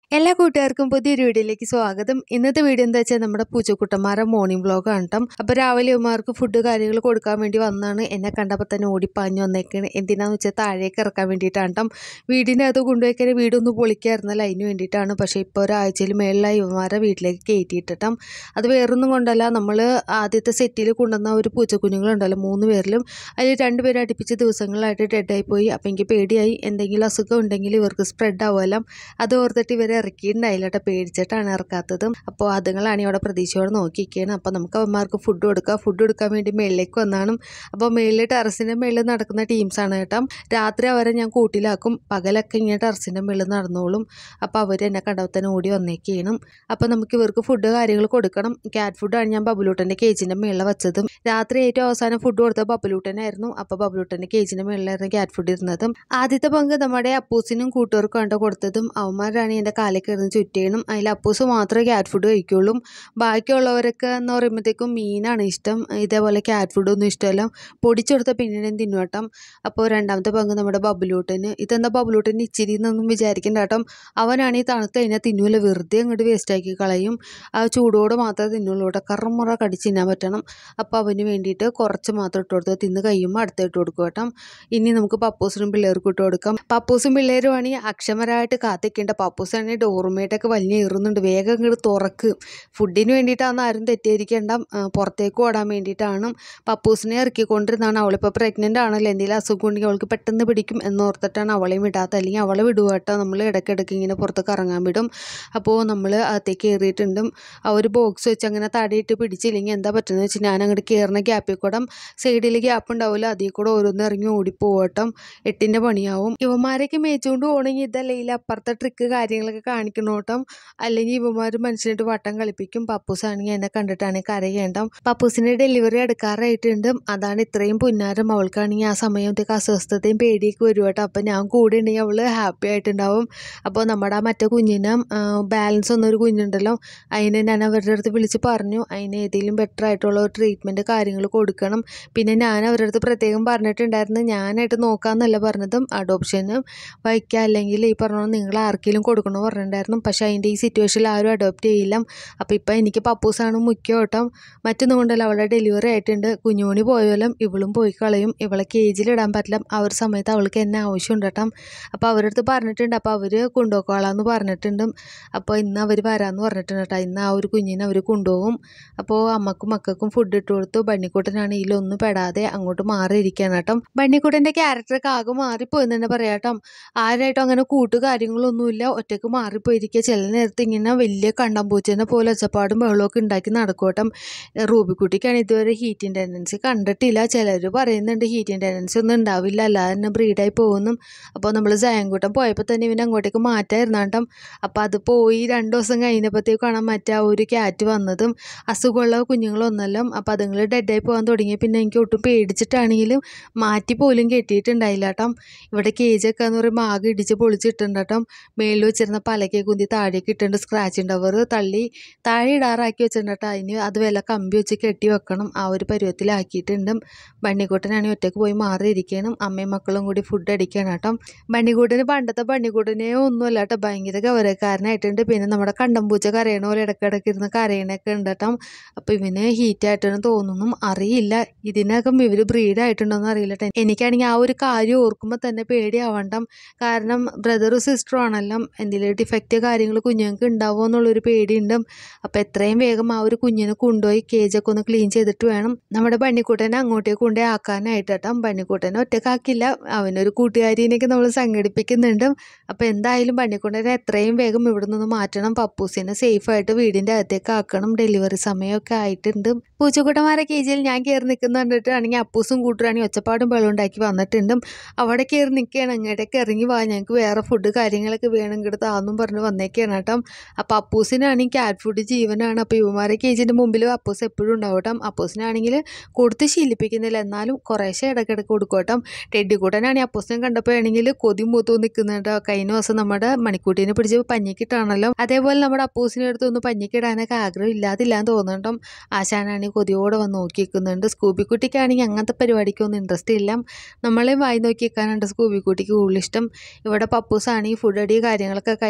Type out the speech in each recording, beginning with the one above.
എല്ലാ കൂട്ടുകാർക്കും പുതിയൊരു വീഡിയോയിലേക്ക് സ്വാഗതം ഇന്നത്തെ വീഡിയോ എന്താ വെച്ചാൽ നമ്മുടെ പൂച്ചക്കുട്ടന്മാരുടെ മോർണിംഗ് വ്ളോഗ് ആണ് കേട്ടോ അപ്പോൾ രാവിലെ ഇവന്മാർക്ക് ഫുഡ് കാര്യങ്ങൾ കൊടുക്കാൻ വേണ്ടി വന്നാണ് എന്നെ കണ്ടപ്പോൾ തന്നെ ഓടിപ്പാഞ്ഞു വന്നേക്കാണ് എന്തിനാന്ന് വെച്ചാൽ താഴേക്ക് ഇറക്കാൻ വേണ്ടിയിട്ടാണ് കേട്ടോ വീടിൻ്റെ അകത്ത് കൊണ്ടുപോയിക്കാൻ വീടൊന്ന് പൊളിക്കായിരുന്നല്ലോ അതിന് വേണ്ടിയിട്ടാണ് പക്ഷേ ഇപ്പോൾ ഒരാഴ്ചയിൽ മേളിലായി ഇവന്മാരുടെ വീട്ടിലേക്ക് കയറ്റിയിട്ടാം അത് വേറൊന്നും കൊണ്ടല്ല നമ്മൾ ആദ്യത്തെ സെറ്റിൽ കൊണ്ടുവന്ന ഒരു പൂച്ചക്കുഞ്ഞുങ്ങളുണ്ടല്ലോ മൂന്ന് പേരിലും അതിൽ രണ്ടുപേരും അടുപ്പിച്ച ദിവസങ്ങളായിട്ട് ഡെഡായി പോയി അപ്പോൾ എനിക്ക് പേടിയായി എന്തെങ്കിലും അസുഖം ഉണ്ടെങ്കിൽ ഇവർക്ക് സ്പ്രെഡ് ആവുമല്ലോ അത് ഓർത്തിട്ട് ഇവരെ ഇറക്കിയിട്ടുണ്ടായില്ല കേട്ടോ പേടിച്ചിട്ടാണ് ഇറക്കാത്തത് അപ്പോൾ അതുങ്ങളാണ് ഇവിടെ പ്രതീക്ഷയോടെ നോക്കിയിരിക്കുകയാണ് അപ്പോൾ നമുക്ക് അവന്മാർക്ക് ഫുഡ് കൊടുക്കുക ഫുഡ് കൊടുക്കാൻ വേണ്ടി മേളിലേക്ക് വന്നാണ് അപ്പോൾ മേളിൽ ടെറസിൻ്റെ മേളിൽ നടക്കുന്ന ടീംസാണ് കേട്ടോ രാത്രി അവരെ ഞാൻ കൂട്ടിലാക്കും പകലൊക്കെ ഇങ്ങനെ ടെറസിൻ്റെ മേളിൽ നടന്നോളും അപ്പോൾ അവർ എന്നെ കണ്ടപ്പോൾ തന്നെ ഓടി വന്നേക്കാണ് അപ്പോൾ നമുക്ക് ഇവർക്ക് ഫുഡ് കാര്യങ്ങൾ കൊടുക്കണം ക്യാറ്റ് ഫുഡാണ് ഞാൻ ബബുലൂട്ടൻ്റെ കേജിൻ്റെ മേളിൽ വെച്ചതും രാത്രി ഏറ്റവും അവസാനം ഫുഡ് കൊടുത്ത ബബുലൂട്ടനായിരുന്നു അപ്പോൾ ബബുലൂട്ടൻ്റെ കേജിൻ്റെ മേളിലായിരുന്നു ക്യാറ്റ് ഫുഡ് ഇരുന്നതും ആദ്യത്തെ പങ്ക് നമ്മുടെ അപ്പൂസിനും കൂട്ടുകാർക്കും കണ്ടോ കൊടുത്തതും അവന്മാരാണ് എൻ്റെ കാലേക്ക് ഇരുന്ന് ചുറ്റിയണം അതിൽ അപ്പൂസ് മാത്രമേ ക്യാറ്റ് ഫുഡ് കഴിക്കുള്ളൂ ബാക്കിയുള്ളവരൊക്കെ എന്ന് പറയുമ്പോഴത്തേക്കും മീനാണ് ഇഷ്ടം ഇതേപോലെ ക്യാറ്റ് ഫുഡൊന്നും ഇഷ്ടമല്ല പൊടിച്ചെടുത്ത പിന്നീടും തിന്നുവട്ടം അപ്പോൾ രണ്ടാമത്തെ പങ്ക് നമ്മുടെ ബബുലൂട്ടന് ഇതെന്താ ബബുലൂട്ടന് ഇച്ചിരി എന്നൊന്നും വിചാരിക്കണ്ട കേട്ടോ അവനാണ് ഈ തണുത്ത് കഴിഞ്ഞാൽ തിന്നൂല വെറുതെ അങ്ങോട്ട് വേസ്റ്റാക്കി കളയും ആ ചൂടോടെ മാത്രമേ തിന്നുള്ളൂ കേട്ടോ കറമുറ കടിച്ച് തിന്നാൻ പറ്റണം അപ്പോൾ അവന് വേണ്ടിയിട്ട് കുറച്ച് മാത്രം ഇട്ട് കൊടുത്തു തിന്ന് കഴിയുമ്പോൾ അടുത്ത ഇട്ട് കൊടുക്കും കേട്ടോ ഇനി നമുക്ക് പപ്പൂസിനും പിള്ളേർക്കും ഇട്ട് കൊടുക്കാം പപ്പൂസും പിള്ളേരും ആണെങ്കിൽ അക്ഷമരായിട്ട് കാത്തിക്കേണ്ട പപ്പൂസാണെങ്കിൽ ഡോർമേറ്റൊക്കെ വലിയ ഏറുന്നുണ്ട് വേഗം ഇങ്ങോട്ട് തുറക്ക് ഫുഡിന് വേണ്ടിയിട്ടാണ് ആരും തെറ്റിദ്ധരിക്കേണ്ട ആ, പുറത്തേക്ക് ഓടാൻ വേണ്ടിയിട്ടാണ് പപ്പൂസിനെ ഇറക്കിക്കൊണ്ടിരുന്നാണ് അവളിപ്പോൾ പ്രഗ്നൻ്റ് ആണല്ലോ എന്തെങ്കിലും അസുഖം ഉണ്ടെങ്കിൽ അവൾക്ക് പെട്ടെന്ന് പിടിക്കും എന്നോർത്തിട്ടാണ് അവളെയും വിടാത്ത അല്ലെങ്കിൽ അവളെ വിടുക കേട്ടോ നമ്മൾ ഇടയ്ക്കിടയ്ക്ക് ഇങ്ങനെ പുറത്തേക്ക് ഇറങ്ങാൻ വിടും അപ്പോൾ നമ്മൾ അകത്തേക്ക് കയറിയിട്ടുണ്ടും ആ ഒരു ബോക്സ് വെച്ച് അങ്ങനെ തടയിട്ട് പിടിച്ചില്ലെങ്കിൽ എന്താ പറ്റുന്നത് വെച്ചാൽ ഞാൻ അങ്ങോട്ട് കയറുന്ന ഗ്യാപ്പിൽ കൂടെ സൈഡിൽ ഗ്യാപ്പ് ഉണ്ടാവില്ല അതിൽ കൂടെ ഓരോന്ന് ഇറങ്ങി ഓടിപ്പോവട്ടം എട്ടിൻ്റെ പണിയാവും ഇവന്മാരൊക്കെ മേച്ചുകൊണ്ട് പോകണമെങ്കിൽ ഇതല്ലെങ്കിൽ അപ്പുറത്തെ ട്രിക്ക് കാര്യങ്ങളൊക്കെ കാണിക്കണോട്ടം അല്ലെങ്കിൽ ഇവന്മാർ മനുഷ്യനായിട്ട് വട്ടം കളിപ്പിക്കും പപ്പൂസാണെങ്കിൽ എന്നെ കണ്ടിട്ടാണ് കരയേണ്ട പപ്പൂസിൻ്റെ ഡെലിവറി എടുക്കാറായിട്ടുണ്ട് അതാണ് ഇത്രയും പുന്നാരം അവൾക്കാണെങ്കിൽ ആ സമയത്തേക്ക് അസ്വസ്ഥതയും പേടിയൊക്കെ വരും കേട്ടോ അപ്പം ഞാൻ കൂടെ ഉണ്ടെങ്കിൽ അവൾ ഹാപ്പി ആയിട്ടുണ്ടാവും അപ്പോൾ നമ്മുടെ ആ മറ്റേ കുഞ്ഞിനെ ബാലൻസ് ഒന്നൊരു കുഞ്ഞുണ്ടല്ലോ അതിനെ ഞാൻ അവരുടെ അടുത്ത് വിളിച്ച് പറഞ്ഞു അതിന് ഏതെങ്കിലും ബെറ്റർ ആയിട്ടുള്ള ഒരു ട്രീറ്റ്മെൻറ്റ് കാര്യങ്ങൾ കൊടുക്കണം പിന്നെ ഞാൻ അവരുടെ അടുത്ത് പ്രത്യേകം പറഞ്ഞിട്ടുണ്ടായിരുന്നു ഞാനായിട്ട് നോക്കാമെന്നല്ല പറഞ്ഞതും അഡോപ്ഷന് വയ്ക്കുക അല്ലെങ്കിൽ ഈ പറഞ്ഞ പോലെ നിങ്ങൾ ആർക്കെങ്കിലും കൊടുക്കണമെന്ന് പറഞ്ഞിട്ടുണ്ടായിരുന്നു പക്ഷേ അതിൻ്റെ ഈ സിറ്റുവേഷനിൽ ആരും അഡോപ്റ്റ് ചെയ്യില്ല അപ്പോൾ ഇപ്പം എനിക്ക് പപ്പൂസാണ് മുഖ്യം കേട്ടോ മറ്റൊന്നും കൊണ്ടല്ല അവളുടെ ഡെലിവറി ആയിട്ടുണ്ട് കുഞ്ഞുമണി പോയാലും ഇവളും പോയി കളയും ഇവളെ കേജിലിടാൻ പറ്റില്ല ആ ഒരു സമയത്ത് അവൾക്ക് എന്നെ ആവശ്യമുണ്ട് കേട്ടോ അപ്പോൾ അവരുടെ അടുത്ത് പറഞ്ഞിട്ടുണ്ട് അപ്പോൾ അവർ കൊണ്ടുപോയിക്കോളാമെന്ന് പറഞ്ഞിട്ടുണ്ട് അപ്പോൾ ഇന്ന് അവർ വരാമെന്ന് പറഞ്ഞിട്ടുണ്ട് കേട്ടോ ഇന്ന് ആ ഒരു കുഞ്ഞിനെ അവർ കൊണ്ടുപോകും അപ്പോൾ അമ്മക്കും മക്കൾക്കും ഫുഡ് ഇട്ട് കൊടുത്തു ബണ്ണിക്കുട്ടനാണ് ഇതിലൊന്നും പെടാതെ അങ്ങോട്ട് മാറിയിരിക്കുകയാണ് കേട്ടോ ബണ്ണിക്കുട്ടൻ്റെ ക്യാരക്ടറൊക്കെ ആകെ മാറിപ്പോയി എന്ന് തന്നെ പറയാം കേട്ടോ ആരായിട്ടും അങ്ങനെ കൂട്ട് കാര്യങ്ങളൊന്നുമില്ല ഒറ്റയ്ക്ക് മാറിപ്പോയിരിക്കുക ചില നേരത്ത് ഇങ്ങനെ വലിയ കണ്ടംപൂച്ചേനെ പോലെ ഒച്ചപ്പാടും ബഹളമൊക്കെ ഉണ്ടാക്കി നടക്കും കേട്ടോ റൂബിക്കുട്ടിക്കാണ് ഇതുവരെ ഹീറ്റിംഗ് ടെൻഡൻസി കണ്ടിട്ടില്ല ചിലർ പറയുന്നുണ്ട് ഹീറ്റിംഗ് ടെൻഡൻസി ഒന്നും ഉണ്ടാവില്ല അല്ലാതെ തന്നെ ബ്രീഡായി പോകുന്നു അപ്പോൾ നമ്മൾ ജയങ്കൂട്ടം പോയപ്പോൾ തന്നെ ഇവനെ അങ്ങോട്ടേക്ക് മാറ്റായിരുന്നു കേട്ടോ അപ്പോൾ അത് പോയി രണ്ട് ദിവസം കഴിഞ്ഞപ്പോഴത്തേക്കാണ് മറ്റേ ആ ഒരു ക്യാറ്റ് വന്നതും അസുഖമുള്ള കുഞ്ഞുങ്ങളൊന്നല്ലോ അപ്പോൾ അതുങ്ങൾ ഡെഡായി പോകാൻ തുടങ്ങിയ പിന്നെ എനിക്ക് ഒട്ടും പേടിച്ചിട്ടാണെങ്കിലും മാറ്റി പോലും കെട്ടിയിട്ടുണ്ടായില്ല കേട്ടോ ഇവിടെ കേജൊക്കെ എന്ന് പറയുമ്പോൾ ആകെ ഇടിച്ച് പൊളിച്ചിട്ടുണ്ട് കേട്ടോ മേളിൽ വെച്ചിരുന്ന പലക്കെ കുന്തി താഴേക്ക് ഇട്ടിട്ടുണ്ട് സ്ക്രാച്ച് ഉണ്ടാവർ തള്ളി താഴെ ഇടാറാക്കി വെച്ചിട്ടുണ്ട് കേട്ടോ അതിന് അത് വില കമ്പി വെച്ച് കെട്ടി വെക്കണം ആ ഒരു പരുവത്തിലാക്കിയിട്ടുണ്ട് ബണ്ണിക്കൂട്ടനാണെങ്കിൽ ഒറ്റയ്ക്ക് പോയി മാറിയിരിക്കണം അമ്മയും മക്കളും കൂടി ഫുഡ് അടിക്കണം കേട്ടോ ബണ്ണിക്കൂട്ടന് പണ്ടത്തെ ബണ്ണിക്കൂട്ടനെ ഒന്നുമല്ല കേട്ടോ ഭയങ്കര ഗൗരവക്കാരനായിട്ടുണ്ട് പിന്നെ നമ്മുടെ കണ്ടംപൂച്ച കരയണ പോലെ ഇടയ്ക്കിടയ്ക്ക് ഇരുന്ന് കരയണൊക്കെ ഉണ്ട് കേട്ടോ അപ്പോൾ ഇവന് ഹീറ്റായിട്ടാണ് തോന്നുന്നു അറിയില്ല ഇതിനകം ഇവർ ബ്രീഡായിട്ടുണ്ടോയെന്ന് അറിയില്ല ട്ടോ. എനിക്കാണെങ്കിൽ ആ ഒരു കാര്യം ഓർക്കുമ്പോൾ തന്നെ പേടിയാവണ്ട കാരണം ബ്രദറും സിസ്റ്ററും ആണല്ലോ എന്തെങ്കിലും ഡിഫക്റ്റ് കാര്യങ്ങൾ കുഞ്ഞുങ്ങൾക്ക് ഉണ്ടാവുമോ എന്നുള്ളൊരു പേടിയുണ്ട് അപ്പോൾ എത്രയും വേഗം ആ ഒരു കുഞ്ഞിനെ കൊണ്ടുപോയി കേജൊക്കെ ഒന്ന് ക്ലീൻ ചെയ്തിട്ട് വേണം നമ്മുടെ ബണ്ണിക്കുട്ടനെ അങ്ങോട്ടേക്ക് കൊണ്ടുപോയി ആക്കാനായിട്ട് കേട്ടോ ബണ്ണിക്കുട്ടനെ ഒറ്റക്കാക്കില്ല അവനൊരു കൂട്ടുകാരിനെയൊക്കെ നമ്മൾ സംഘടിപ്പിക്കുന്നുണ്ട് അപ്പോൾ എന്തായാലും ബണ്ണിക്കുട്ടനെ എത്രയും വേഗം ഇവിടെ നിന്ന് മാറ്റണം പപ്പൂസിനെ സേഫായിട്ട് വീടിൻ്റെ അകത്തേക്ക് ആക്കണം ഡെലിവറി സമയമൊക്കെ ആയിട്ടുണ്ട് പൂച്ചക്കുട്ടന്മാരെ കേജിൽ ഞാൻ കയറി നിൽക്കുന്ന കണ്ടിട്ടാണെങ്കിൽ അപ്പൂസും കൂട്ടുകാരാണെങ്കിൽ ഒച്ചപ്പാടും വെള്ളം ഉണ്ടാക്കി വന്നിട്ടുണ്ട് അവിടെ കയറി നിൽക്കുകയാണ് അങ്ങോട്ടേക്ക് ഇറങ്ങി വാ ഞങ്ങൾക്ക് വേറെ ഫുഡ് കാര്യങ്ങളൊക്കെ വേണം ഇങ്ങോട്ട് താന്നും പറഞ്ഞ് വന്നേക്കാണ് കേട്ടോ അപ്പോൾ അപ്പൂസിനാണെങ്കിൽ ക്യാറ്റ് ഫുഡ് ജീവനാണ് അപ്പോൾ ഇവന്മാരെ കേജിൻ്റെ മുമ്പിൽ അപ്പൂസ് എപ്പോഴും ഉണ്ടാവും കേട്ടോ അപ്പൂസിനാണെങ്കിൽ കൊടുത്ത് ശീലിപ്പിക്കുന്നില്ല എന്നാലും കുറേശ്ശെ ഇടയ്ക്കിടയ്ക്ക് കൊടുക്കും കേട്ടോ ടെഡിക്കൂട്ടനാണെങ്കിൽ അപ്പൂസിനെ കണ്ടപ്പോൾ ആണെങ്കിൽ കൊതി മൂത്തു നിൽക്കുന്നുണ്ട് കഴിഞ്ഞ ദിവസം നമ്മുടെ മണിക്കൂട്ടീനെ പിടിച്ച് പഞ്ഞിക്കിട്ടാണല്ലോ അതേപോലെ നമ്മുടെ അപ്പൂസിനെ അടുത്ത് ഒന്ന് പഞ്ഞിക്കിടാനൊക്കെ ആഗ്രഹം ഇല്ലാതില്ലാന്ന് തോന്നുന്നുണ്ടോ ആശാനാണെങ്കിൽ കൊതിയോടെ വന്ന് നോക്കി നിൽക്കുന്നുണ്ട് സ്കൂബിക്കുട്ടിക്കാണെങ്കിൽ അങ്ങനത്തെ പരിപാടിക്കൊന്നും ഇൻട്രസ്റ്റ് ഇല്ല നമ്മളെ വായി നോക്കി നിൽക്കാനുണ്ട് സ്കൂബിക്കുട്ടിക്ക് കൂടുതൽ ഇഷ്ടം ഇവിടെ പപ്പൂസാണെങ്കിൽ ഫുഡ് അടി കാര്യങ്ങളൊക്കെ കഴിഞ്ഞ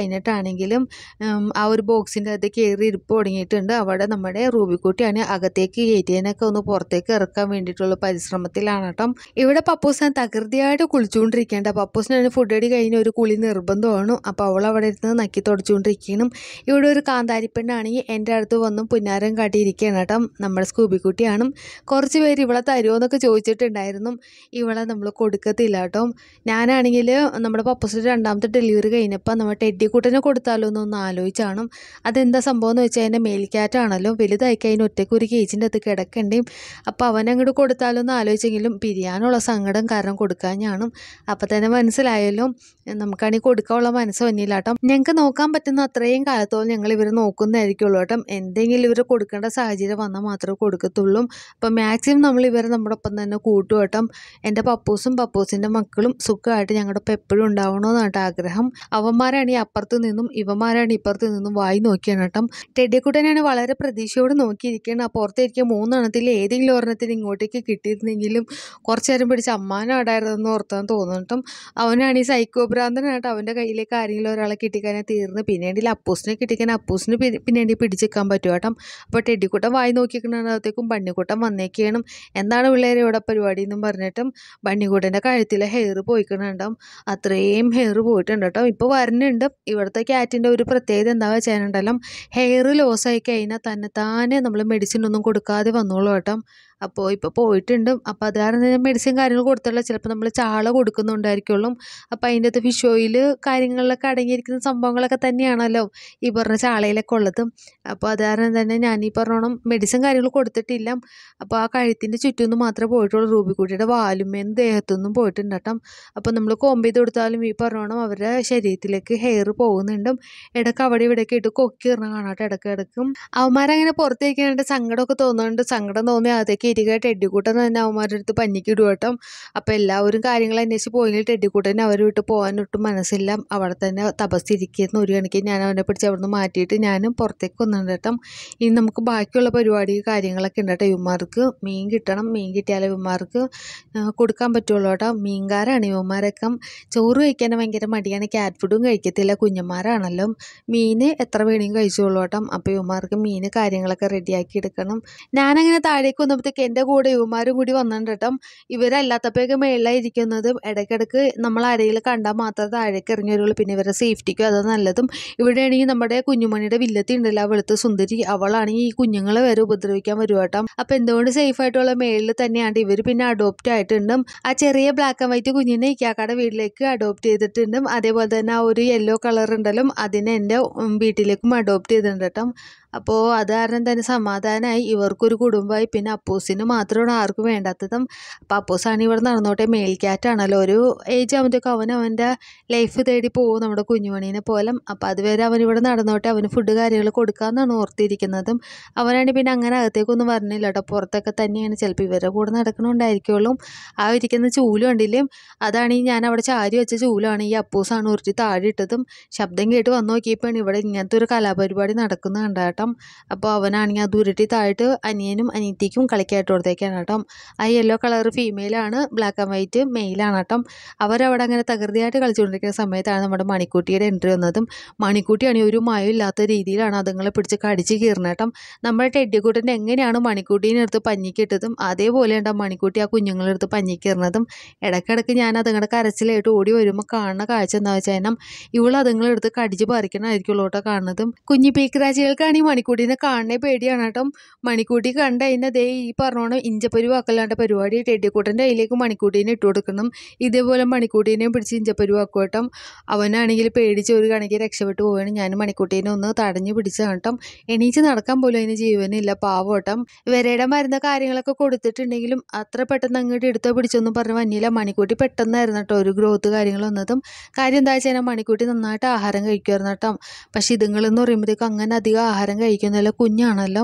കഴിഞ്ഞിട്ടാണെങ്കിലും ഉം, ആ ഒരു ബോക്സിൻ്റെ അകത്ത് കയറി ഇരിപ്പ് തുടങ്ങിയിട്ടുണ്ട് അവിടെ നമ്മുടെ റൂബിക്കുട്ടിയാണ് അകത്തേക്ക് കയറ്റിയതിനൊക്കെ ഒന്ന് പുറത്തേക്ക് ഇറക്കാൻ വേണ്ടിയിട്ടുള്ള പരിശ്രമത്തിലാണ് കേട്ടോ ഇവിടെ പപ്പൂസിനെ തകൃതിയായിട്ട് കുളിച്ചുകൊണ്ടിരിക്കേണ്ട പപ്പൂസിനാണ് ഫുഡ് അടി കഴിഞ്ഞ് ഒരു കുളി നിർബന്ധമാണ് അപ്പോൾ അവൾ അവിടെ ഇരുന്ന് നക്കി തുടച്ചുകൊണ്ടിരിക്കണം ഇവിടെ ഒരു കാന്താരിപ്പെണ്ണാണെങ്കിൽ എൻ്റെ അടുത്ത് വന്നും പുന്നാരം കാട്ടിയിരിക്കുകയാണ് കേട്ടോ നമ്മുടെ സ്കൂബിക്കുട്ടിയാണ് കുറച്ച് പേര് ഇവളെ തരുമോ എന്നൊക്കെ ചോദിച്ചിട്ടുണ്ടായിരുന്നു ഇവളെ നമ്മൾ കൊടുക്കത്തില്ല കേട്ടോ ഞാനാണെങ്കിൽ നമ്മുടെ പപ്പൂസിൻ്റെ രണ്ടാമത്തെ ഡെലിവറി കഴിഞ്ഞപ്പോൾ നമ്മൾ ടെഡിക്കുട്ടനെ കൊടുത്താലോ എന്നൊന്ന് ആലോചിച്ചാണ് അതെന്താ സംഭവം എന്ന് വെച്ചാൽ അതിൻ്റെ മേൽക്കാറ്റാണല്ലോ വലുതായി കഴിഞ്ഞ് ഒറ്റയ്ക്ക് ഒരു കേജിൻ്റെ അകത്ത് കിടക്കണ്ടേയും അപ്പോൾ അവനങ്ങോട്ട് കൊടുത്താലോ എന്ന് ആലോചിച്ചെങ്കിലും പിരിയാനുള്ള സങ്കടം കാരണം കൊടുക്കാഞ്ഞാണ് അപ്പോൾ തന്നെ മനസ്സിലായല്ലോ നമുക്കാണെങ്കിൽ കൊടുക്കാനുള്ള മനസ്സ് വന്നില്ല കേട്ടോ ഞങ്ങൾക്ക് നോക്കാൻ പറ്റുന്ന അത്രയും കാലത്തോളം ഞങ്ങൾ ഇവരെ നോക്കുന്നതായിരിക്കുള്ളൂ കേട്ടോ എന്തെങ്കിലും ഇവർ കൊടുക്കേണ്ട സാഹചര്യം വന്നാൽ മാത്രമേ കൊടുക്കത്തുള്ളൂ അപ്പോൾ മാക്സിമം നമ്മൾ ഇവരെ നമ്മുടെ ഒപ്പം തന്നെ കൂട്ടും കേട്ടോ എൻ്റെ പപ്പൂസും പപ്പൂസിൻ്റെ മക്കളും സുഖമായിട്ട് ഞങ്ങളുടെ ഒപ്പം എപ്പോഴും ഉണ്ടാവണമെന്നാണ് കേട്ടോ ആഗ്രഹം അവന്മാരാണ് ഈ അപ്പുറത്ത് നിന്നും ഇവന്മാരാണ് ഇപ്പുറത്ത് നിന്നും വായി നോക്കിയാണ് കേട്ടോ ടെഡിക്കുട്ടനാണ് വളരെ പ്രതീക്ഷയോടെ നോക്കിയിരിക്കുകയാണ് അപ്പോൾ പുറത്തിരിക്കുക മൂന്നെണ്ണത്തിൽ ഏതെങ്കിലും ഒരെണ്ണത്തിന് ഇങ്ങോട്ടേക്ക് കിട്ടിയിരുന്നെങ്കിലും കുറച്ച് നേരം പിടിച്ച് അമ്മാനാടായിരുന്നെന്ന് ഓർത്താൻ തോന്നുന്നു അവനാണ് ഈ സൈക്കോ ഭ്രാന്തനായിട്ട് അവൻ്റെ കയ്യിലേക്ക് ആരെങ്കിലും ഒരാളെ കിട്ടിക്കാനെ തീർന്ന് പിന്നീട് അപ്പൂസിനെ കിട്ടിക്കാൻ അപ്പൂസിന് പി- പിന്നീട് പിടിച്ചെക്കാൻ പറ്റും കേട്ടോ അപ്പോൾ ടെഡിക്കുട്ടൻ വായി നോക്കിക്കുന്നതിനകത്തേക്കും ബണ്ണിക്കുട്ടൻ വന്നേക്കണം എന്താണ് പിള്ളേരെ ഇവിടെ പരിപാടി എന്നും പറഞ്ഞിട്ടും ബണ്ണിക്കുട്ടൻ്റെ കഴുത്തിലെ ഹെയർ പോയിക്കണുണ്ടാവും അത്രയും ഹെയർ പോയിട്ടുണ്ട് കേട്ടോ ഇപ്പോൾ വരുന്നുണ്ട് ഇവിടുത്തെ ക്യാറ്റിൻ്റെ ഒരു പ്രത്യേകത എന്താ വെച്ചാലുണ്ടല്ലോ ഹെയർ ലോസ് ആയി കഴിഞ്ഞാൽ തന്നെ താനെ നമ്മൾ മെഡിസിൻ ഒന്നും കൊടുക്കാതെ വന്നോളൂ കേട്ടോ അപ്പോൾ ഇപ്പോൾ പോയിട്ടുണ്ട് അപ്പോൾ അത് കാരണം തന്നെ മെഡിസിൻ കാര്യങ്ങൾ കൊടുത്തുള്ള ചിലപ്പോൾ നമ്മൾ ചാള കൊടുക്കുന്നുണ്ടായിരിക്കുള്ളൂ അപ്പോൾ അതിൻ്റെ അകത്ത് ഫിഷ് ഓയിൽ കാര്യങ്ങളിലൊക്കെ അടങ്ങിയിരിക്കുന്ന സംഭവങ്ങളൊക്കെ തന്നെയാണല്ലോ ഈ പറഞ്ഞ ചാളയിലൊക്കെ ഉള്ളത് അപ്പോൾ അത് കാരണം തന്നെ ഞാൻ ഈ പറഞ്ഞോണം മെഡിസിൻ കാര്യങ്ങൾ കൊടുത്തിട്ടില്ല അപ്പോൾ ആ കഴുത്തിൻ്റെ ചുറ്റും മാത്രമേ പോയിട്ടുള്ളൂ റൂബിക്കുട്ടിയുടെ വാലുമേന്ന് ദേഹത്തൊന്നും പോയിട്ടുണ്ട് കേട്ടോ അപ്പോൾ നമ്മൾ കോമ്പ് ചെയ്ത് കൊടുത്താലും ഈ പറഞ്ഞോണം അവരുടെ ശരീരത്തിലേക്ക് ഹെയർ പോകുന്നുണ്ട് ഇടയ്ക്ക് അവിടെ ഇവിടെയൊക്കെ ഇട്ട് കൊക്കി ഇറങ്ങ കാണാട്ടെ ഇടയ്ക്ക് ഇടയ്ക്കും അവന്മാരങ്ങനെ പുറത്തേക്കാനായിട്ട് സങ്കടമൊക്കെ തോന്നുന്നുണ്ട് സങ്കടം തോന്നി അതൊക്കെ ഇരിക്കുക ടെഡിക്കൂട്ടൻ തന്നെ അവന്മാരുടെ അടുത്ത് പഞ്ഞിക്ക് ഇടും കേട്ടോ അപ്പോൾ എല്ലാവരും കാര്യങ്ങൾ അന്വേഷിച്ച് പോയെങ്കിൽ ടെഡിക്കൂട്ടനെ അവർ വിട്ട് പോകാനൊട്ടും മനസ്സില്ല അവിടെ തന്നെ തപസ്സിരിക്കുന്ന ഒരു കണക്കിന് ഞാൻ അവനെ പിടിച്ച് അവിടെ നിന്ന് മാറ്റിയിട്ട് ഞാനും പുറത്തേക്ക് വന്നിട്ടുണ്ട് കേട്ടോ ഇനി നമുക്ക് ബാക്കിയുള്ള പരിപാടി കാര്യങ്ങളൊക്കെ ഉണ്ട് കേട്ടോ ഇവന്മാർക്ക് മീൻ കിട്ടണം മീൻ കിട്ടിയാലേ ഇവന്മാർക്ക് ആ, കൊടുക്കാൻ പറ്റുള്ളൂ കേട്ടോ മീൻകാരാണ് ഇവന്മാരൊക്കെ ചോറ് കഴിക്കാൻ ഭയങ്കര മടിയാണ് ക്യാറ്റ് ഫുഡും കഴിക്കത്തില്ല കുഞ്ഞന്മാരാണല്ലോ മീൻ എത്ര വേണമെങ്കിലും കഴിച്ചോളൂ കേട്ടോ അപ്പോൾ ഇവന്മാർക്ക് മീൻ കാര്യങ്ങളൊക്കെ റെഡിയാക്കി എടുക്കണം ഞാനങ്ങനെ താഴേക്ക് വന്നപ്പോഴത്തേക്ക് എൻ്റെ കൂടെ ഇവന്മാരും കൂടി വന്നിട്ടുണ്ട് കേട്ടോ ഇവരല്ലാത്തപ്പോഴൊക്കെ മേളിലായിരിക്കുന്നതും ഇടയ്ക്കിടയ്ക്ക് നമ്മൾ ആരെങ്കിലും കണ്ടാൽ മാത്രമേ താഴേക്ക് ഇറങ്ങി വരുള്ളൂ പിന്നെ ഇവരുടെ സേഫ്റ്റിക്കും അത് നല്ലതും ഇവിടെയാണെങ്കിൽ നമ്മുടെ കുഞ്ഞുമണിയുടെ വില്ലത്തി ഉണ്ടല്ലോ ആ വെളുത്ത സുന്ദരി അവളാണെങ്കിൽ ഈ കുഞ്ഞുങ്ങളെ വരെ ഉപദ്രവിക്കാൻ വരും കേട്ടോ അപ്പോൾ എന്തുകൊണ്ട് സേഫ് ആയിട്ടുള്ള മേളിൽ തന്നെയാണ് ഇവർ പിന്നെ അഡോപ്റ്റ് ആയിട്ടുണ്ട് ആ ചെറിയ ബ്ലാക്ക് ആൻഡ് വൈറ്റ് കുഞ്ഞിനെ ഇക്കാക്കയുടെ വീട്ടിലേക്ക് അഡോപ്റ്റ് ചെയ്തിട്ടുണ്ട് അതേപോലെ തന്നെ ആ ഒരു യെല്ലോ കളർ ഉണ്ടല്ലോ അതിനെ എൻ്റെ ഉം, വീട്ടിലേക്കും അഡോപ്റ്റ് ചെയ്തിട്ടുണ്ട് കേട്ടോ അപ്പോൾ അത് കാരണം തന്നെ സമാധാനമായി ഇവർക്കൊരു കുടുംബമായി പിന്നെ അപ്പൂസിന് മാത്രമാണ് ആർക്കും വേണ്ടാത്തതും അപ്പോൾ അപ്പൂസാണ് ഇവിടെ നടന്നോട്ടെ മേൽക്കാറ്റാണല്ലോ ഒരു ഏജ് ആകുമ്പോഴത്തേക്കും അവൻ അവൻ്റെ ലൈഫ് തേടി പോകും നമ്മുടെ കുഞ്ഞുമണീനെ പോലെ അപ്പോൾ അതുവരെ അവൻ ഇവിടെ നടന്നോട്ടെ അവന് ഫുഡ് കാര്യങ്ങൾ കൊടുക്കാമെന്നാണ് ഓർത്തിരിക്കുന്നതും അവനാണെങ്കിൽ പിന്നെ അങ്ങനെ അകത്തേക്കൊന്നും പറഞ്ഞില്ല കേട്ടോ പുറത്തൊക്കെ തന്നെയാണ് ചിലപ്പോൾ ഇവരുടെ കൂടെ നടക്കണുണ്ടായിരിക്കുള്ളൂ ആ ഇരിക്കുന്ന ചൂല് കണ്ടില്ലേ അതാണ് ഈ ഞാൻ അവിടെ ചാരി വെച്ച ചൂലാണ് ഈ അപ്പൂസാണ് ഉരുട്ടി താഴെ ഇട്ടതും ശബ്ദം കേട്ട് വന്നു നോക്കിയപ്പോഴാണ് ഇവിടെ ഇങ്ങനത്തെ ഒരു കലാപരിപാടി നടക്കുന്ന കണ്ട കേട്ടോ അപ്പോൾ അവനാണെങ്കിൽ അത് ഉരുട്ടി താഴെട്ട് അനിയനും അനിയത്തിക്കും കളിക്കായിട്ട് കൊടുത്തേക്കാണ് കേട്ടോ ആ യെല്ലോ കളർ ഫീമെയിലാണ് ബ്ലാക്ക് ആൻഡ് വൈറ്റ് മെയിലാണ് കേട്ടോ അവരവിടെ അങ്ങനെ തകൃതിയായിട്ട് കളിച്ചുകൊണ്ടിരിക്കുന്ന സമയത്താണ് നമ്മുടെ മണിക്കുട്ടിയുടെ എൻട്രി വന്നതും മണിക്കുട്ടിയാണെങ്കിൽ ഒരു മയമില്ലാത്ത രീതിയിലാണ് അതുങ്ങളെ പിടിച്ച് കടിച്ച് കീറുന്നത് കേട്ടോ നമ്മുടെ ടെഡിക്കുട്ടൻ്റെ എങ്ങനെയാണ് മണിക്കുട്ടീനെ എടുത്ത് പഞ്ഞിക്കിട്ടതും അതേപോലെ ഉണ്ട് മണിക്കുട്ടി ആ കുഞ്ഞുങ്ങളെടുത്ത് പഞ്ഞിക്കീറുന്നതും ഇടയ്ക്കിടയ്ക്ക് ഞാൻ അതുങ്ങളുടെ കരച്ചിലായിട്ട് ഓടി വരുമ്പോൾ കാണുന്ന കാഴ്ച എന്താ വെച്ചാൽ ഇവൾ അതുങ്ങളെടുത്ത് കടിച്ച് പറിക്കണമായിരിക്കുള്ളൂ കേട്ടോ കാണുന്നതും കുഞ്ഞി പീക്രാജികൾക്കാണ് ഈ മണിക്കൂട്ടിനെ കാണണേ പേടിയാണ് കേട്ടോ മണിക്കൂട്ടി കണ്ട അതിൻ്റെ ദേ ഈ പറഞ്ഞോണം ഇഞ്ചപ്പരുവാക്കലാണ്ട് പരിപാടി ടെഡിക്കൂട്ടൻ്റെ കയ്യിലേക്ക് മണിക്കൂട്ടീനെ ഇട്ട് കൊടുക്കണം ഇതേപോലെ മണിക്കൂട്ടീനെയും പിടിച്ച് ഇഞ്ചപ്പരുവാക്കും കേട്ടോ അവനാണെങ്കിൽ പേടിച്ച് ഒരു കണക്കി രക്ഷപ്പെട്ടു പോവുകയാണ് ഞാൻ മണിക്കൂട്ടീനെ ഒന്ന് തടഞ്ഞു പിടിച്ച് കേട്ടോ എണീച്ച് നടക്കാൻ പോലും അതിന് ജീവനില്ല പാവോട്ടം വിരയുടെ മരുന്ന് കാര്യങ്ങളൊക്കെ കൊടുത്തിട്ടുണ്ടെങ്കിലും അത്ര പെട്ടെന്ന് അങ്ങോട്ട് എടുത്തോ പിടിച്ചൊന്നും പറഞ്ഞ് വന്നില്ല മണിക്കൂട്ടി പെട്ടെന്നായിരുന്നു കേട്ടോ ഒരു ഗ്രോത്ത് കാര്യങ്ങൾ വന്നതും കാര്യം എന്താ വെച്ചാൽ മണിക്കൂട്ടി നന്നായിട്ട് ആഹാരം കഴിക്കുമായിരുന്നു കേട്ടോ പക്ഷേ ഇതുങ്ങളെന്ന് പറയുമ്പോഴത്തേക്കും അങ്ങനെ അധികം ആഹാരം കഴിക്കുന്നില്ല കുഞ്ഞാണല്ലോ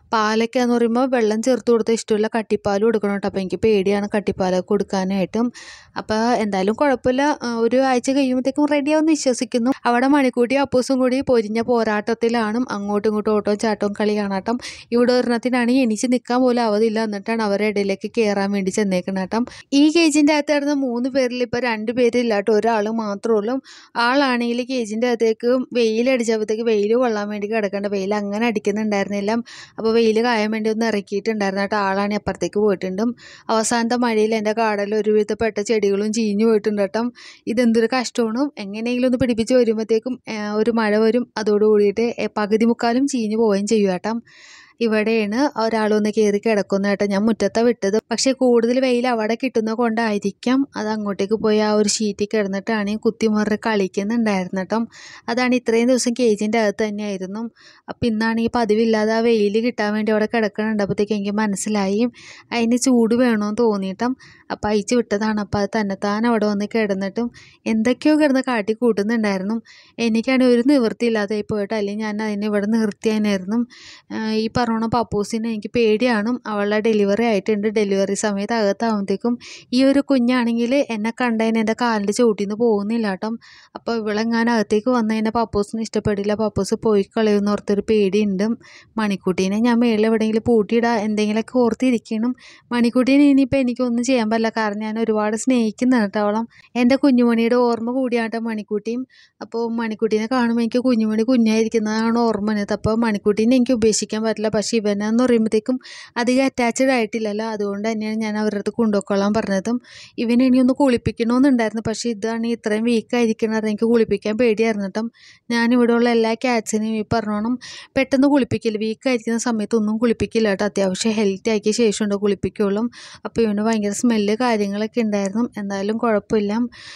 പാലൊക്കെ എന്ന് പറയുമ്പോൾ വെള്ളം ചേർത്ത് കൊടുത്താൽ ഇഷ്ടമില്ല കട്ടിപ്പാൽ കൊടുക്കണം കേട്ടോ അപ്പോൾ എനിക്ക് പേടിയാണ് കട്ടിപ്പാലൊക്കെ കൊടുക്കാനായിട്ടും അപ്പോൾ എന്തായാലും കുഴപ്പമില്ല ആ, ഒരു ആഴ്ച കഴിയുമ്പോഴത്തേക്കും റെഡിയാവുമെന്ന് വിശ്വസിക്കുന്നു അവിടെ മണിക്കൂട്ടി അപ്പൂസും കൂടി പൊരിഞ്ഞ പോരാട്ടത്തിലാണ് അങ്ങോട്ടും ഇങ്ങോട്ടും ഓട്ടവും ചാട്ടവും കളി കാണാട്ടം ഇവിടെ ഒരെണ്ണത്തിനാണെങ്കിൽ എനിക്ക് നിൽക്കാൻ പോലും അവധിയില്ല എന്നിട്ടാണ് അവരുടെ ഇടയിലേക്ക് കയറാൻ വേണ്ടി ചെന്നേക്കണം കേട്ടോ ഈ കേജിൻ്റെ അകത്ത് കിടന്ന മൂന്ന് പേരിൽ ഇപ്പോൾ രണ്ട് പേരില്ല കേട്ടോ ഒരാൾ മാത്രമേ ഉള്ളൂ ആളാണെങ്കിൽ കേജിൻ്റെ അകത്തേക്ക് വെയിലടിച്ചപ്പോഴത്തേക്ക് വെയിൽ കൊള്ളാൻ വേണ്ടി കിടക്കേണ്ട വെയിൽ അങ്ങനെ അടിക്കുന്നുണ്ടായിരുന്നില്ല അപ്പോൾ വെയിൽ കായാൻ വേണ്ടി ഒന്ന് ഇറക്കിയിട്ടുണ്ടായിരുന്നു കേട്ടോ ആളാണെങ്കിൽ അപ്പുറത്തേക്ക് പോയിട്ടുണ്ടും അവസാനത്തെ മഴയിൽ എൻ്റെ കാടയിൽ ഒരുവിധപ്പെട്ട ചെടികളും ചീഞ്ഞു പോയിട്ടുണ്ട് കേട്ടോ ഇതെന്തൊരു കഷ്ടമാണ് എങ്ങനെയെങ്കിലും ഒന്ന് പിടിപ്പിച്ച് വരുമ്പോഴത്തേക്കും ആ, ഒരു മഴ വരും അതോട് കൂടിയിട്ട് എ, പകുതി മുക്കാലും ചീഞ്ഞു പോവുകയും ചെയ്യും കേട്ടോ ഇവിടെയാണ് ഒരാളൊന്ന് കയറി കിടക്കുന്ന കേട്ടോ ഞാൻ മുറ്റത്താണ് വിട്ടത് പക്ഷേ കൂടുതൽ വെയിൽ അവിടെ കിട്ടുന്ന കൊണ്ടായിരിക്കാം അത് അങ്ങോട്ടേക്ക് പോയി ആ ഒരു ഷീറ്റിൽ കിടന്നിട്ടാണ് ഈ കുത്തിമറി കളിക്കുന്നുണ്ടായിരുന്നു കേട്ടോ അതാണ് ഇത്രയും ദിവസം കേജിൻ്റെ അകത്ത് തന്നെയായിരുന്നു അപ്പം ഇന്നാണെങ്കിൽ പതിവില്ലാതെ ആ വെയിൽ കിട്ടാൻ വേണ്ടി അവിടെ കിടക്കണുണ്ട് അപ്പോഴത്തേക്ക് എനിക്ക് മനസ്സിലായി അതിന് ചൂട് വേണമെന്ന് തോന്നിയിട്ടും അപ്പം അയച്ചു വിട്ടതാണ് അപ്പം അത് തന്നെത്താൻ അവിടെ വന്ന് കിടന്നിട്ടും എന്തൊക്കെയോ കിടന്ന് കാട്ടി കൂട്ടുന്നുണ്ടായിരുന്നു എനിക്കാണെങ്കിൽ ഒരു നിവൃത്തിയില്ലാതെ പോയിട്ട് അല്ലെങ്കിൽ ഞാൻ അതിനെ ഇവിടെ നിർത്തിയാനായിരുന്നു ആഹ് ഈ പറഞ്ഞോണം പപ്പൂസിനെ എനിക്ക് പേടിയാണ് അവളുടെ ഡെലിവറി ആയിട്ടുണ്ട് ഡെലിവറി സമയത്ത് അകത്താകുമ്പോഴത്തേക്കും ഈ ഒരു കുഞ്ഞാണെങ്കിൽ എന്നെ കണ്ടതിന് എൻ്റെ കാലിൻ്റെ ചവിട്ടിൽ നിന്ന് പോകുന്നില്ല കേട്ടോ അപ്പോൾ ഇവളെങ്ങാനും അകത്തേക്ക് വന്നു കഴിഞ്ഞാൽ പപ്പൂസിന് ഇഷ്ടപ്പെടില്ല പപ്പൂസ് പോയി കളയുമെന്ന് ഓർത്തൊരു പേടിയുണ്ട് മണിക്കുട്ടീനെ ഞാൻ മേളിൽ എവിടെയെങ്കിലും പൂട്ടിയിടാം എന്തെങ്കിലുമൊക്കെ ഓർത്തിരിക്കണം മണിക്കുട്ടീനെ ഇനിയിപ്പോൾ എനിക്കൊന്നും ചെയ്യാൻ പറ്റില്ല കാരണം ഞാൻ ഒരുപാട് സ്നേഹിക്കുന്ന കേട്ടോ അവളം എൻ്റെ കുഞ്ഞുമണിയുടെ ഓർമ്മ കൂടിയാട്ടോ മണിക്കുട്ടിയും അപ്പോൾ മണിക്കുട്ടീനെ കാണുമ്പോൾ എനിക്ക് കുഞ്ഞുമണി കുഞ്ഞായിരിക്കുന്നതാണ് ഓർമ്മ വന്നത് അപ്പോൾ മണിക്കുട്ടീനെ എനിക്ക് ഉപേക്ഷിക്കാൻ പറ്റില്ല പക്ഷേ ഇവനെന്ന് പറയുമ്പോഴത്തേക്കും അധികം അറ്റാച്ച്ഡ് ആയിട്ടില്ലല്ലോ അതുകൊണ്ട് തന്നെയാണ് ഞാൻ അവരുടെ അടുത്ത് കൊണ്ടുപോയിക്കോളാൻ പറഞ്ഞതും ഇവനെ ഇനി ഒന്ന് കുളിപ്പിക്കണമെന്നുണ്ടായിരുന്നു പക്ഷേ ഇതാണ് ഇത്രയും വീക്കായിരിക്കണത് എനിക്ക് കുളിപ്പിക്കാൻ പേടിയായിരുന്നു കേട്ടോ ഞാനിവിടെയുള്ള എല്ലാ ക്യാറ്റ്സിനെയും ഈ പറഞ്ഞോണം പെട്ടെന്ന് കുളിപ്പിക്കില്ല വീക്കായിരിക്കുന്ന സമയത്ത് ഒന്നും കുളിപ്പിക്കില്ല കേട്ടോ അത്യാവശ്യം ഹെൽത്തി ആക്കിയ ശേഷമുണ്ട് കുളിപ്പിക്കുള്ളൂ അപ്പോൾ ഇവന് ഭയങ്കര സ്മെല്ല് കാര്യങ്ങളൊക്കെ ഉണ്ടായിരുന്നു എന്തായാലും കുഴപ്പമില്ല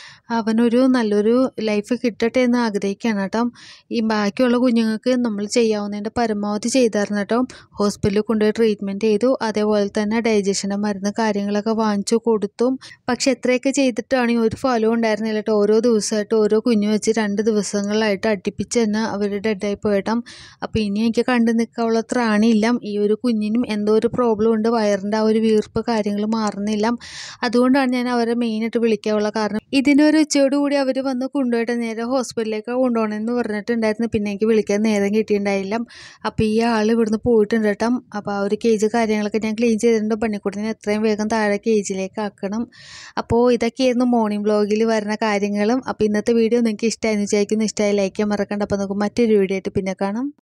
അവനൊരു നല്ലൊരു ലൈഫ് കിട്ടട്ടെ എന്ന് ആഗ്രഹിക്കുകയാണ് കേട്ടോ ഈ ബാക്കിയുള്ള കുഞ്ഞുങ്ങൾക്ക് നമ്മൾ ചെയ്യാവുന്നതിൻ്റെ പരമാവധി ചെയ്തായിരുന്നു കേട്ടോ ഹോസ്പിറ്റലിൽ കൊണ്ടുപോയി ട്രീറ്റ്മെൻറ്റ് ചെയ്തു അതേപോലെ തന്നെ ഡൈജഷൻ്റെ മരുന്ന് കാര്യങ്ങളൊക്കെ വാങ്ങിച്ചു കൊടുത്തു പക്ഷെ എത്രയൊക്കെ ചെയ്തിട്ടാണ് ഈ ഒരു ഫലവും ഉണ്ടായിരുന്നില്ല കേട്ടോ ഓരോ ദിവസമായിട്ട് ഓരോ കുഞ്ഞു വെച്ച് രണ്ട് ദിവസങ്ങളിലായിട്ട് അടുപ്പിച്ച് തന്നെ അവർ ഡെഡായി പോയിട്ടാം അപ്പോൾ ഇനി എനിക്ക് കണ്ടു നിൽക്കാനുള്ള ത്രാണിയില്ല ഈ ഒരു കുഞ്ഞിനും എന്തോ ഒരു പ്രോബ്ലം ഉണ്ട് വയറിൻ്റെ ആ ഒരു വീർപ്പ് കാര്യങ്ങൾ മാറുന്നില്ല അതുകൊണ്ടാണ് ഞാൻ അവരെ മെയിനായിട്ട് വിളിക്കാനുള്ള കാരണം ഇതിനൊരു ഉച്ചയോടുകൂടി അവർ വന്ന് കൊണ്ടുപോയിട്ട് നേരെ ഹോസ്പിറ്റലിലേക്ക് കൊണ്ടുപോകണമെന്ന് പറഞ്ഞിട്ടുണ്ടായിരുന്നു പിന്നെ എനിക്ക് വിളിക്കാൻ നേരം കിട്ടിയിട്ടുണ്ടായില്ല അപ്പോൾ ഈ ആൾ ഇവിടുന്ന് പോയിട്ടുണ്ട് കേട്ടോ അപ്പോൾ ആ ഒരു കേജ് കാര്യങ്ങളൊക്കെ ഞാൻ ക്ലീൻ ചെയ്തിട്ടുണ്ട് പണിക്കൂട്ടിനെ എത്രയും വേഗം താഴെ കേജിലേക്ക് ആക്കണം അപ്പോൾ ഇതൊക്കെയായിരുന്നു മോർണിംഗ് വ്ളോഗിൽ വരുന്ന കാര്യങ്ങളും അപ്പോൾ ഇന്നത്തെ വീഡിയോ നിങ്ങൾക്ക് ഇഷ്ടമായിരുന്നു വിചാരിക്കുന്നു ഇഷ്ടമായി ലൈക്ക് ചെയ്യാൻ മറക്കണ്ട അപ്പോൾ നമുക്ക് മറ്റൊരു വീഡിയോ ആയിട്ട് പിന്നെ കാണാം